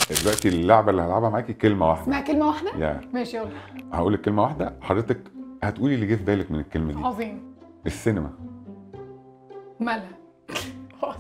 دلوقتي اللعبه اللي هلعبها معاكي كلمه واحده اسمها كلمه واحده يعني ماشي يلا هقول لك كلمه واحده حضرتك هتقولي اللي جه في بالك من الكلمه دي عظيم السينما مالها حاضر.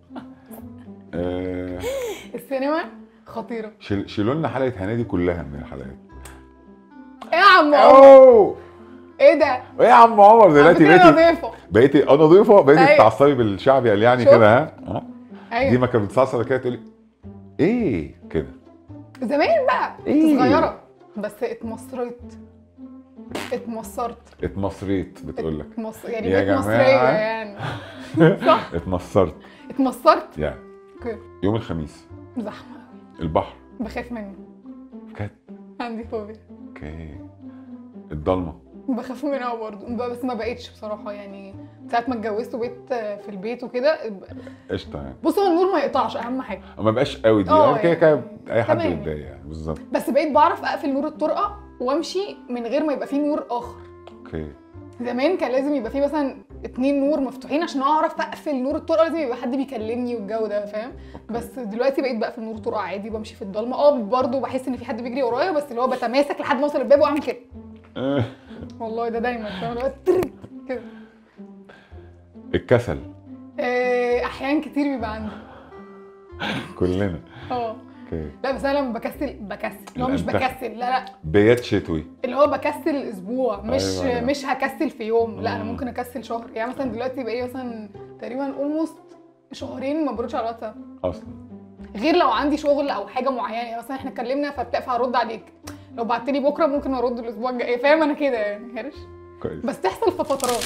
آه السينما خطيره شيل- شيلوا لنا حلقه هنادي كلها من الحلقات ايه يا عم عمر اوه ايه ده ايه يا عم عمر على دلوقتي فكرة بقيتي نظيفه بقيتي اه نظيفه بقيتي أيوة. بتعصبي بالشعبي قال يعني شفت؟ كده ها اه دي ايوه ما كانت بتصعصع كده تقولي ايه كده زمان بقى كنت إيه؟ صغيره بس اتمصريت اتمصرت اتمصريت بتقول لك اتمص... يعني يا بقيت جماعة. مصريه يعني صح اتمصرت اتمصرت يعني اوكي يوم الخميس زحمه قوي البحر بخاف منه كانت عندي فوبيا اوكي الضلمه بخاف منها برضه ب- بس ما بقتش بصراحه يعني ساعه ما اتجوزت وبقيت في البيت وكده ب- قشطه يعني بص هو النور ما يقطعش اهم حاجه ما بقاش قوي دي اه يعني كده كده اي حد تمام. بيتضايق يعني بالظبط بس بقيت بعرف اقفل نور الطرقه وامشي من غير ما يبقى فيه نور اخر اوكي زمان كان لازم يبقى فيه مثلا اتنين نور مفتوحين عشان اعرف اقفل نور الطرقه لازم يبقى حد بيكلمني والجو ده فاهم بس دلوقتي بقيت بقفل نور الطرقه عادي وبمشي في الضلمه اه برضه بحس ان في حد بيجري ورايا بس اللي هو بتماسك لحد ما اوصل الباب واعمل كده آه، والله ده دايما فاهم اللي هو ترك كده الكسل آه، احيان كتير بيبقى عندي كلنا اه اوكي لا بس انا لما بكسل بكسل اللي هو مش الأنتخ. بكسل لا لا بيات شتوي اللي هو بكسل اسبوع مش أيوة، أيوة. مش هكسل في يوم لا انا مم. ممكن اكسل شهر يعني مثلا دلوقتي بقى مثلا تقريبا اولموست شهرين ما بردش على الواتساب اصلا غير لو عندي شغل او حاجه معينه يعني مثلا احنا اتكلمنا فبتاع فهرد عليك لو بعت لي بكره ممكن ارد الاسبوع الجاي فاهم انا كده يعني هرش كويس بس تحصل في فترات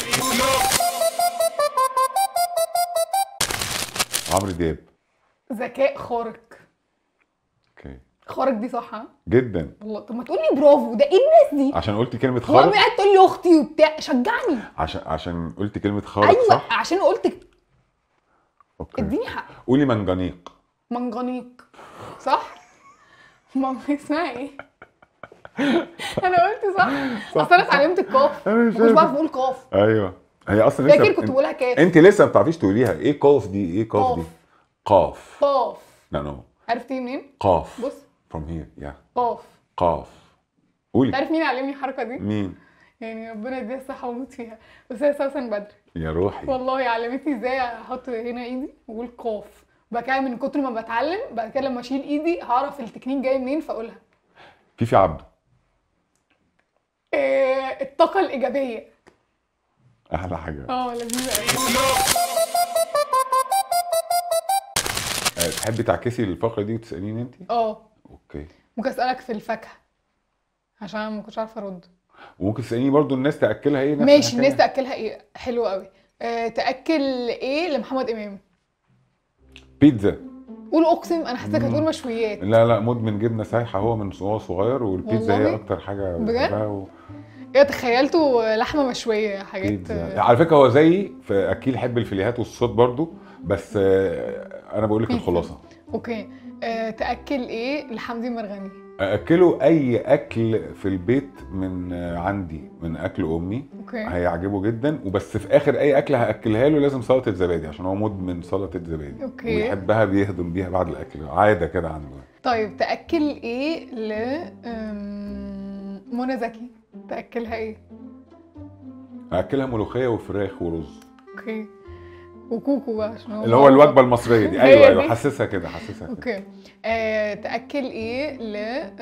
عمرو دياب ذكاء خارق اوكي خارق دي صح ها جدا والله طب ما تقول لي برافو ده ايه الناس دي عشان قلت كلمه هو خارق قاعد تقول لي اختي وبتاع شجعني عشان عشان قلت كلمه خارق ايوه صح عشان قلت اوكي اديني حق قولي منجنيق منجنيق صح؟ ماما اسمها ايه؟ انا قلت صح اصل انا اتعلمت القاف أنا ما مش كنتش بعرف عارف. اقول قاف ايوه هي اصلا لسه فاكر كنت بقولها كاف انت لسه ما بتعرفيش تقوليها ايه قاف دي ايه قاف دي قاف قاف لا نو عرفت ايه منين؟ قاف بص from here yeah قاف قاف قولي تعرف مين علمني الحركه دي؟ مين يعني ربنا يديها الصحه واموت فيها بس هي سوسن بدري يا روحي والله علمتني ازاي احط هنا ايدي واقول قاف بعد كده من كتر ما بتعلم بعد كده لما اشيل ايدي هعرف التكنيك جاي منين فاقولها فيفي عبده إيه الطاقه الايجابيه احلى حاجه اه لذيذه قوي أه، تحبي تعكسي الفقره دي وتساليني انت اه اوكي ممكن اسالك في الفاكهه عشان أنا ما كنتش عارفه ارد وممكن تساليني برضو الناس تاكلها ايه نفس ماشي الحكاية؟ الناس تاكلها ايه حلو قوي أه تاكل ايه لمحمد امام بيتزا قول اقسم انا حاساك مم. هتقول مشويات لا لا مدمن جبنه سايحه هو من وهو صغير والبيتزا هي والله؟ اكتر حاجه بجد؟ بحبها و... ايه تخيلته لحمه مشويه حاجات بيتزا على فكره هو زيي فاكيد يحب الفليهات والصوصات برضو بس آه، انا بقول لك بيتزا. الخلاصه اوكي أه تاكل ايه لحمدي مرغني اكله اي اكل في البيت من آه، عندي من اكل امي اوكي هيعجبه جدا وبس في اخر اي اكله هاكلها له لازم سلطه زبادي عشان هو مدمن سلطه زبادي أوكي. ويحبها بيهضم بيها بعد الاكل عاده كده عنده طيب تاكل ايه ل أم، منى زكي تاكلها ايه اكلها ملوخيه وفراخ ورز اوكي وكوكو بقى عشان اللي هو الوجبه المصريه دي هي ايوه ايوه دي. حسسها كده حسسها كده اوكي أه تاكل ايه ل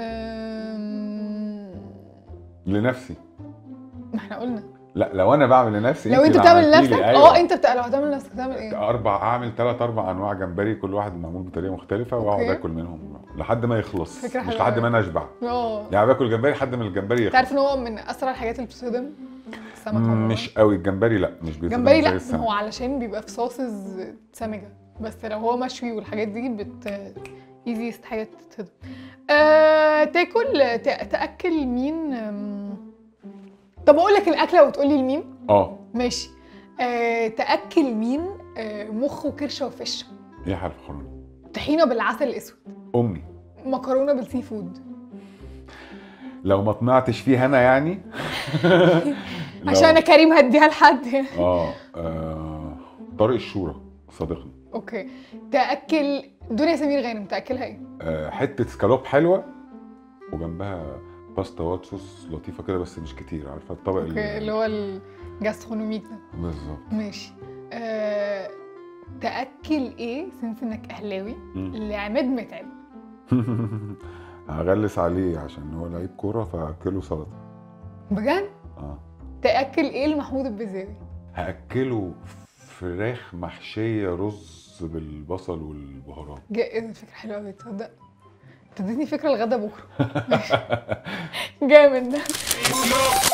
أم، لنفسي ما احنا قلنا لا لو انا بعمل لنفسي لو انت اللي بتعمل عملتي لنفسك لي، اه انت بتاع لو هتعمل لنفسك تعمل ايه؟ اربع اعمل ثلاث اربع انواع جمبري كل واحد معمول بطريقه مختلفه واقعد أوكي. اكل منهم لحد ما يخلص فكرة مش حلوة لحد أوي. ما انا اشبع اه يعني باكل جمبري لحد ما الجمبري انت يخلص عارف ان هو من اسرع الحاجات اللي بتصدم السمك عموما مش قوي الجمبري لا مش بيتصدم جمبري زي لا السمك. هو علشان بيبقى في صوصز سمجه بس لو هو مشوي والحاجات دي بت ايزيست حاجه تتصدم أه... تاكل ت... تاكل مين أم، طب اقول لك الاكله وتقولي لمين اه ماشي أه... تاكل مين أه... مخ وكرشه وفشه ايه حرف خرون طحينه بالعسل الاسود امي مكرونه بالسي فود لو ما طمعتش فيه انا يعني لو- عشان انا كريم هديها لحد اه آه، طارق الشورى صديقنا اوكي تاكل دنيا سمير غانم تاكلها ايه آه، حته سكالوب حلوه وجنبها باستا وايت صوص لطيفه كده بس مش كتير عارفه الطبق ال- اوكي اللي هو الجاسترونوميك ده بالظبط ماشي أه... تاكل ايه سنس انك اهلاوي مم. لعماد متعب هغلس عليه عشان هو لعيب كوره فهاكله سلطه بجد اه تاكل ايه لمحمود البزاوي هاكله فراخ محشيه رز بالبصل والبهارات جا- فكره حلوه قوي تصدق تديني فكره الغدا بكره ماشي. جامد ده